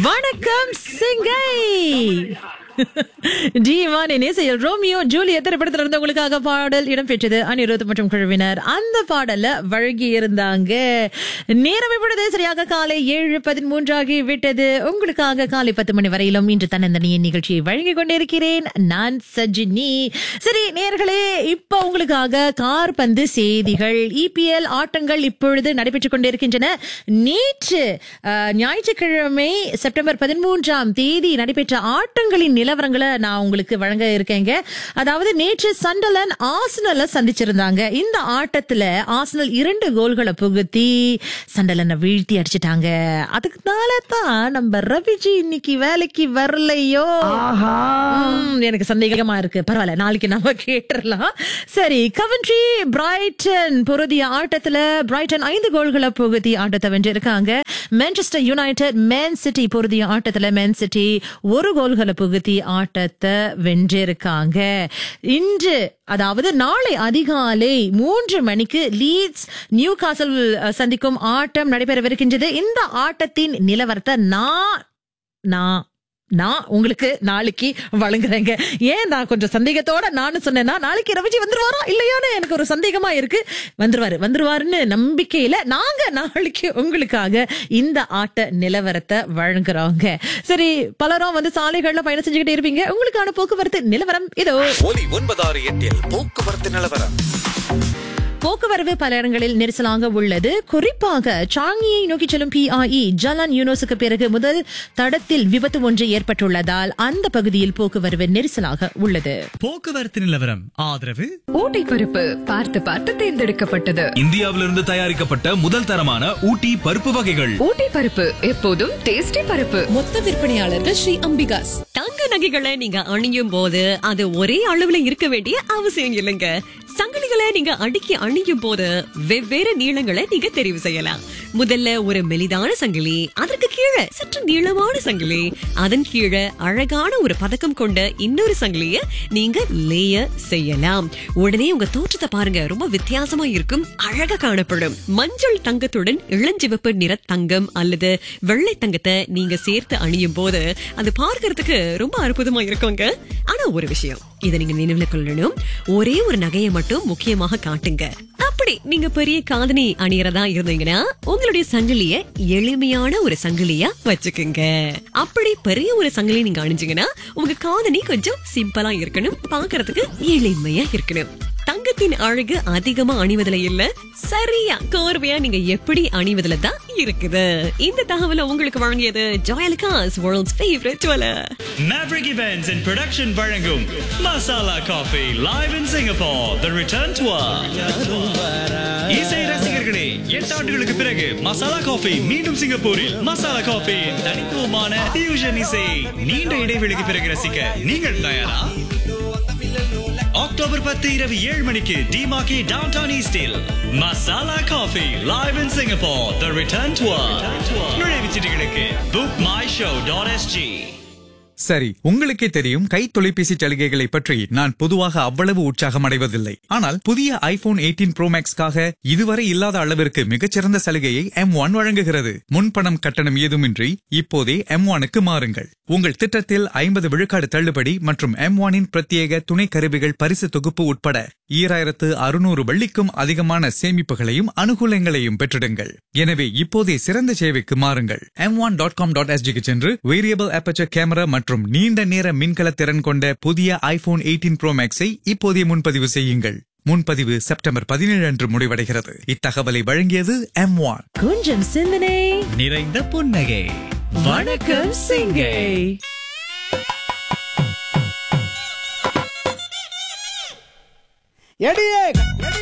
வணக்கம் சிங்கை Juan நேசையில் Romeo Juliet திரைப்படத்தில் இருந்து உங்களுக்காக பாடல் இடம்பெற்றது அனிருத் மற்றும் குழுவினர் அந்த பாடல வழங்கி இருந்தாங்க நேரம் இப்பொழுது சரியாக காலை ஏழு பதிமூன்றாகி விட்டது உங்களுக்காக காலை பத்து மணி வரையிலும் இன்று தன்னந்தனியின் நிகழ்ச்சியை வழங்கி கொண்டிருக்கிறேன் நான் சஜினி சரி நேர்களே இப்போ உங்களுக்காக கார் பந்து செய்திகள் இபிஎல் ஆட்டங்கள் இப்பொழுது நடைபெற்றுக் கொண்டிருக்கின்றன நேற்று அஹ், ஞாயிற்றுக்கிழமை செப்டம்பர் பதிமூன்றாம் தேதி நடைபெற்ற ஆட்டங்களின் நிலவரங்களை நான் உங்களுக்கு வழங்க இருக்கேங்க அதாவது நேற்று சண்டலன் ஆசனலை சந்திச்சிருந்தாங்க இந்த ஆட்டத்துல ஆசனல் இரண்டு கோல்களை புகுத்தி சண்டலனை வீழ்த்தி அடிச்சிட்டாங்க அதுக்குனால தான் நம்ம ரவிஜி இன்னைக்கு வேலைக்கு வரலையோ ம், எனக்கு சந்தேகமா இருக்கு பரவாயில்ல நாளைக்கு நம்ம கேட்டுறலாம் சரி கவன்ட்ரி பிரைட்டன் பொருதிய ஆட்டத்துல பிரைட்டன் ஐந்து கோல்களை புகுத்தி ஆட்டத்தை வென்றிருக்காங்க மான்செஸ்டர் யுனைடெட் மேன் சிட்டி பொருதிய ஆட்டத்துல மேன் சிட்டி ஒரு கோல்களை புகுத்தி ஆட்டத்தை வென்றிருக்காங்க இன்று அதாவது நாளை அதிகாலை மூன்று மணிக்கு லீட்ஸ் நியூ காசல் சந்திக்கும் ஆட்டம் நடைபெறவிருக்கின்றது இந்த ஆட்டத்தின் நிலவரத்தை நான் நான் நான் உங்களுக்கு நாளைக்கு வழங்குறேங்க ஏன் நான் கொஞ்சம் சந்தேகத்தோட நானும் சொன்னேன்னா நாளைக்கு ரவிஜி வந்துருவாரா இல்லையான்னு எனக்கு ஒரு சந்தேகமா இருக்கு வந்துருவாரு வந்துருவாருன்னு நம்பிக்கையில நாங்க நாளைக்கு உங்களுக்காக இந்த ஆட்ட நிலவரத்தை வழங்குறோங்க சரி பலரும் வந்து சாலைகள்ல பயணம் செஞ்சுக்கிட்டே இருப்பீங்க உங்களுக்கான போக்குவரத்து நிலவரம் இதோ ஒலி ஒன்பதாறு எட்டில் போக்குவரத்து நிலவரம் போக்குவரவு பல இடங்களில் நெரிசலாக உள்ளது குறிப்பாக சாங்கியை நோக்கி செல்லும் பிஐஇ ஜலான் யூனோஸுக்கு பிறகு முதல் தடத்தில் விபத்து ஒன்று ஏற்பட்டுள்ளதால் அந்த பகுதியில் போக்குவரவு நெரிசலாக உள்ளது போக்குவரத்து நிலவரம் ஆதரவு ஊட்டி பருப்பு பார்த்து பார்த்து தேர்ந்தெடுக்கப்பட்டது இந்தியாவிலிருந்து தயாரிக்கப்பட்ட முதல் தரமான ஊட்டி பருப்பு வகைகள் ஊட்டி பருப்பு எப்போதும் டேஸ்டி பருப்பு மொத்த விற்பனையாளர்கள் ஸ்ரீ அம்பிகாஸ் தங்க நகைகளை நீங்க அணியும் போது அது ஒரே அளவுல இருக்க வேண்டிய அவசியம் இல்லைங்க சங்கிலிகளை நீங்க அடுக்கி அணியும் போது வெவ்வேறு நீளங்களை நீங்க தெரிவு செய்யலாம் முதல்ல ஒரு மெலிதான சங்கிலி அதற்கு கீழே சற்று நீளமான சங்கிலி அதன் கீழே அழகான ஒரு பதக்கம் கொண்ட இன்னொரு சங்கிலிய நீங்க லேயர் செய்யலாம் உடனே உங்க தோற்றத்தை பாருங்க ரொம்ப வித்தியாசமா இருக்கும் அழகா காணப்படும் மஞ்சள் தங்கத்துடன் இளஞ்சிவப்பு நிற தங்கம் அல்லது வெள்ளை தங்கத்தை நீங்க சேர்த்து அணியும் போது அது பார்க்கறதுக்கு ரொம்ப அற்புதமா இருக்குங்க ஆனா ஒரு விஷயம் இதை நீங்க நினைவுல கொள்ளணும் ஒரே ஒரு நகையை மட்டும் முக்கியமாக காட்டுங்க அப்படி நீங்க பெரிய காதணி அணியறதா இருந்தீங்கன்னா உங்களுடைய சங்கிலிய எளிமையான ஒரு சங்கிலியா வச்சுக்குங்க அப்படி பெரிய ஒரு சங்கிலி நீங்க அணிஞ்சீங்கன்னா உங்க காதணி கொஞ்சம் சிம்பிளா இருக்கணும் பார்க்கறதுக்கு எளிமையா இருக்கணும் தங்கத்தின் அழகு அதிகமா அணிவதுல இல்ல சரியா கோர்வையா நீங்க எப்படி அணிவதுல தான் இருக்குது இந்த தகவலை உங்களுக்கு வழங்கியது Joyalukkas world's favourite jeweller Maverick Events and Production வழங்கும் Masala coffee live in Singapore The Return Tour இசை ரசிகர்களே எட்டு ஆண்டுகளுக்கு பிறகு மசாலா காஃபி மீண்டும் சிங்கப்பூரில் மசாலா காஃபி தனித்துவமான fusion இசை நீண்ட இடைவெளிக்கு பிறகு ரசிக்க நீங்கள் தயாரா அக்டோபர் பத்து இரவு ஏழு மணிக்கு டிமாக்கி டவுன் டவுன் ஈஸ்டில் Masala coffee live in Singapore the return tour நுழைவுச் சீட்டுகளுக்கு book my show dot SG சரி உங்களுக்கே தெரியும் கை தொலைபேசி சலுகைகளை பற்றி நான் பொதுவாக அவ்வளவு உற்சாகம் அடைவதில்லை ஆனால் புதிய ஐபோன் 18 ப்ரோ மேக்ஸ்க்காக இதுவரை இல்லாத அளவிற்கு மிகச்சிறந்த சலுகையை எம் ஒன் வழங்குகிறது முன்பணம் கட்டணம் ஏதுமின்றி இப்போதே எம் ஒனுக்கு மாறுங்கள் உங்கள் திட்டத்தில் ஐம்பது விழுக்காடு தள்ளுபடி மற்றும் எம் ஒனின் பிரத்யேக துணை கருவிகள் பரிசு தொகுப்பு உட்பட ஈராயிரத்து அறுநூறு வெள்ளிக்கும் அதிகமான சேமிப்புகளையும் அனுகூலங்களையும் பெற்றிடுங்கள் எனவே இப்போதே சிறந்த சேவைக்கு மாறுங்கள் M one dot com dot எஸ்ஜிக்கு சென்று வேரியபிள் அபச்சர் கேமரா மற்றும் நீண்ட நேர மின்கல திறன் கொண்ட புதிய ஐபோன் 18 ப்ரோ மேக்ஸை இப்போதே முன்பதிவு செய்யுங்கள் முன்பதிவு செப்டம்பர் பதினேழு அன்று முடிவடைகிறது இத்தகவலை வழங்கியது எம் ஒன் கொஞ்சம் சிந்தனை நிறைந்த புன்னகை வணக்கம் சிங்கை எடியே